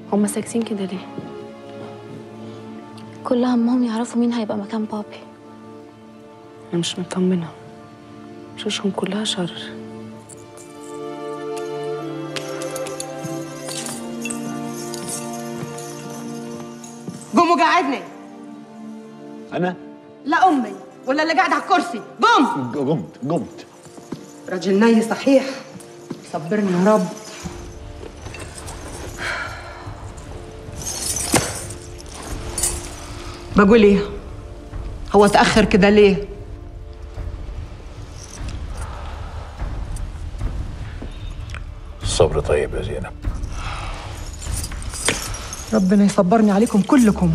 هما ساكتين كده ليه كل همهم يعرفوا مين هيبقى مكان بابي انا مش مطمنه شوشهم كلها شر قوم وقعدني انا لا امي ولا اللي قاعد على الكرسي قوم قمت قمت راجل ناي صحيح صبرني يا رب بقول ايه هو تاخر كده ليه الصبر طيب يا زينب ربنا يصبرني عليكم كلكم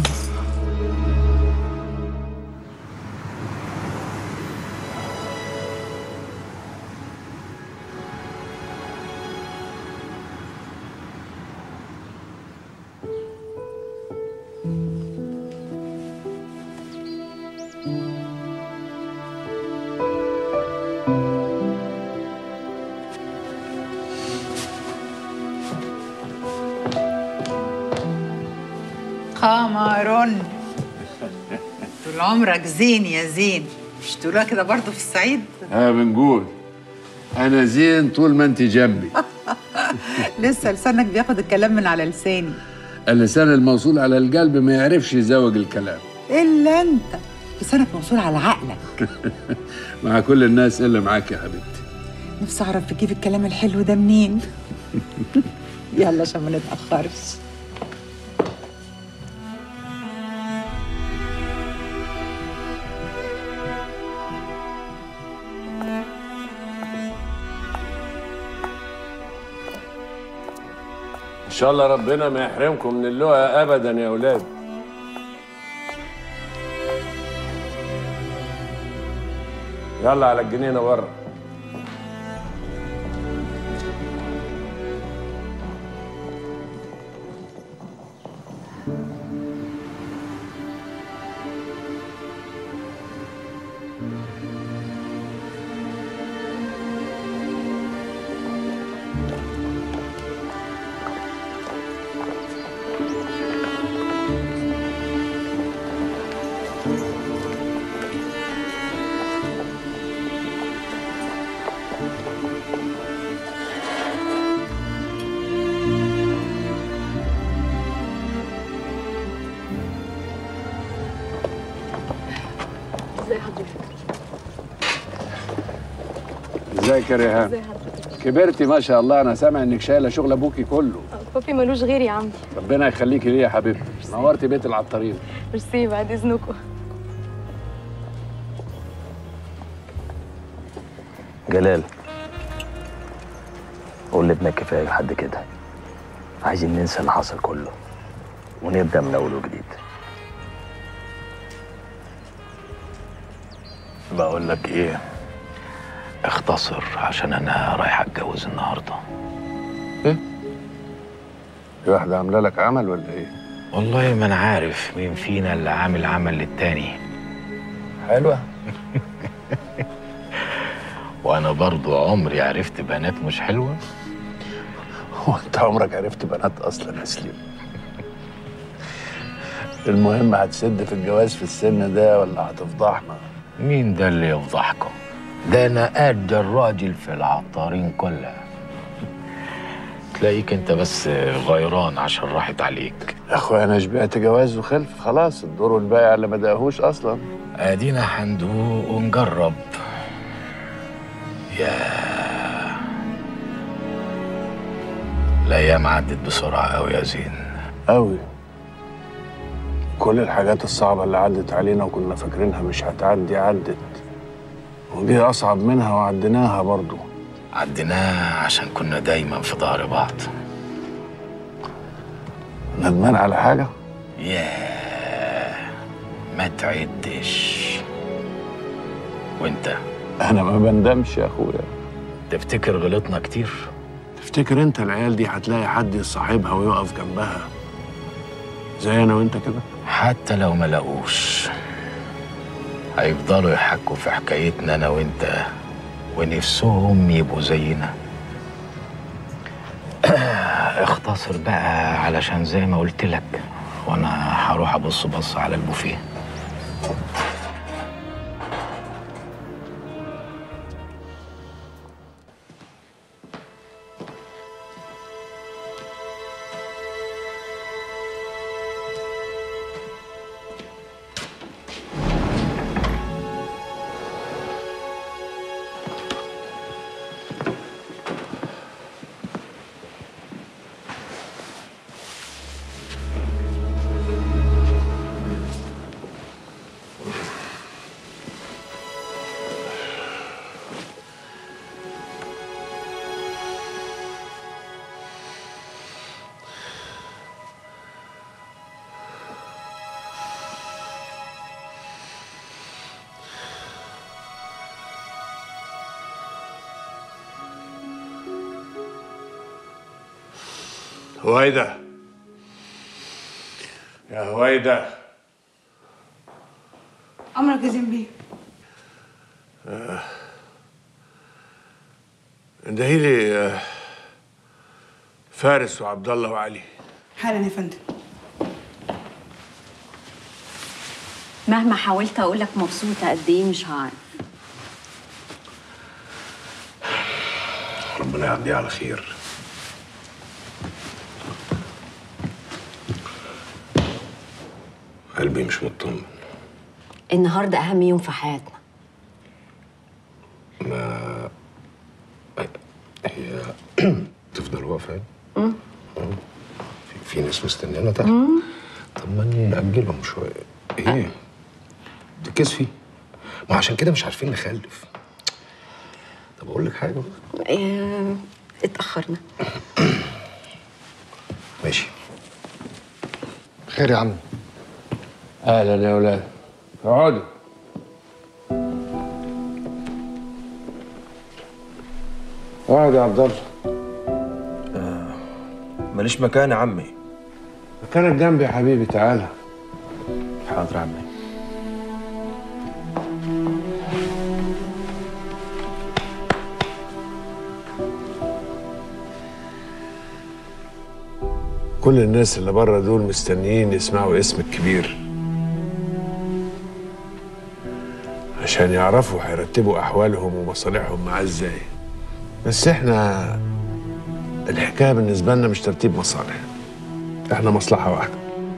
قمر طول عمرك زين يا زين مش تقولها كده برضه في الصعيد ها بنقول انا زين طول ما انت جنبي لسه لسانك بياخد الكلام من على لساني اللسان الموصول على القلب ما يعرفش يزوج الكلام الا انت لسانك موصول على عقلك مع كل الناس الا معاك يا حبيبتي نفسي اعرف بتجيب الكلام الحلو ده منين يلا عشان ما نتاخرش ان شاء الله ربنا ما يحرمكم من اللقا ابدا يا اولاد يلا على الجنينه بره ازي حضرتك ازيك يا ريهام ازي حضرتك كبرتي ما شاء الله انا سامع انك شايله شغل ابوكي كله بابي ملوش غير يا عمي ربنا يخليكي ليه يا حبيبتي نورتي بيت العطارين ميرسي بعد اذنكم جلال قول لابنك كفايه لحد كده عايزين ننسى اللي حصل كله ونبدا من اول وجديد بقول لك ايه اختصر عشان انا رايح اتجوز النهارده في واحده عامله لك عمل ولا ايه والله ما انا عارف مين فينا اللي عامل عمل للتاني حلوه وانا برضو عمري عرفت بنات مش حلوه هو انت عمرك عرفت بنات اصلا يا سليم المهم هتسد في الجواز في السن ده ولا هتفضحنا مين ده اللي يفضحكم ده انا قد الراجل في العطارين كلها تلاقيك انت بس غيران عشان راحت عليك يا اخويا انا شبعت جواز وخلف خلاص الدور الباقي اللي ما دقهوش اصلا ادينا هندوق ونجرب يا الايام عدت بسرعه قوي يا زين قوي كل الحاجات الصعبة اللي عدت علينا وكنا فاكرينها مش هتعدي عدت ودي أصعب منها وعديناها برضو عديناها عشان كنا دايما في ظهر بعض ندمان على حاجة؟ ياه ما تعدش وانت أنا ما بندمش يا أخويا تفتكر غلطنا كتير تفتكر أنت العيال دي هتلاقي حد يصاحبها ويقف جنبها زي أنا وأنت كده؟ حتى لو ما لقوش هيفضلوا يحكوا في حكايتنا انا وانت ونفسهم يبقوا زينا اختصر بقى علشان زي ما قلت لك وانا هروح ابص بص على البوفيه هويدا يا هويدا امرك يا زنبي اندهي لي آه، فارس وعبد الله وعلي حالا يا فندم مهما حاولت اقول لك مبسوطه قد ايه مش هعرف ربنا يعديها على خير قلبي مش مطمن النهارده اهم يوم في حياتنا هي تفضل واقفة يعني؟ في, في ناس مستنيانا تحت طب ما نأجلهم شوية ايه؟ تكسفي ما عشان كده مش عارفين نخلف طب اقول لك حاجة آه، اتاخرنا ماشي خير يا عم اهلا يا اولاد اقعدوا اقعد يا عبد الله ماليش مكان يا عمي مكانك جنبي يا حبيبي تعالى حاضر يا عمي كل الناس اللي بره دول مستنيين يسمعوا اسم الكبير عشان يعرفوا هيرتبوا احوالهم ومصالحهم معاه ازاي بس احنا الحكايه بالنسبه لنا مش ترتيب مصالح احنا مصلحه واحده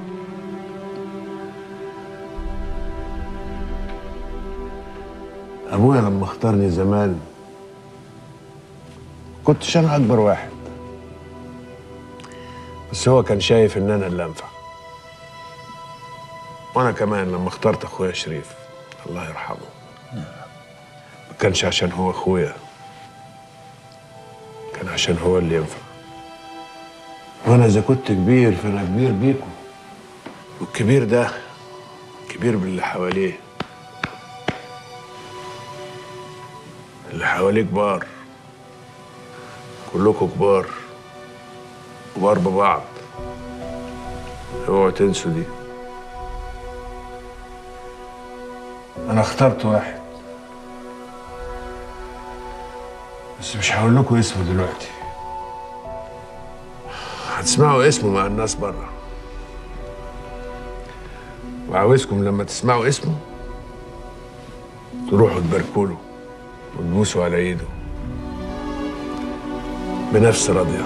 ابويا لما اختارني زمان كنتش انا اكبر واحد بس هو كان شايف ان انا اللي انفع وانا كمان لما اخترت اخويا شريف الله يرحمه ما كانش عشان هو اخويا كان عشان هو اللي ينفع وانا اذا كنت كبير فانا كبير بيكم والكبير ده كبير باللي حواليه اللي حواليه كبار كلكم كبار كبار ببعض اوعوا تنسوا دي انا اخترت واحد بس مش هقول لكم اسمه دلوقتي هتسمعوا اسمه مع الناس بره وعاوزكم لما تسمعوا اسمه تروحوا تباركوا له وتبوسوا على ايده بنفس راضيه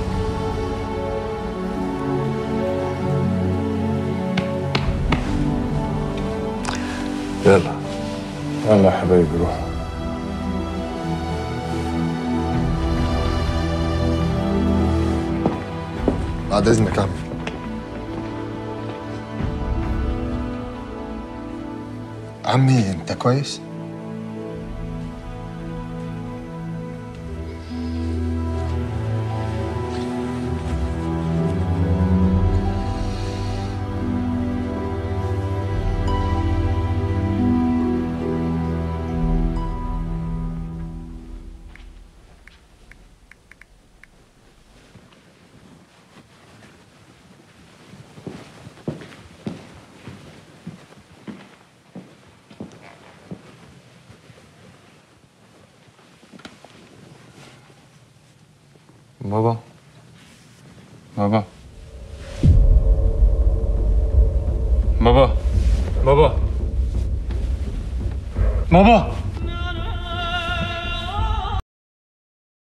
يلا يلا يا حبايبي روحوا بعد اذنك يا عم عمي انت كويس؟ بابا بابا بابا بابا بابا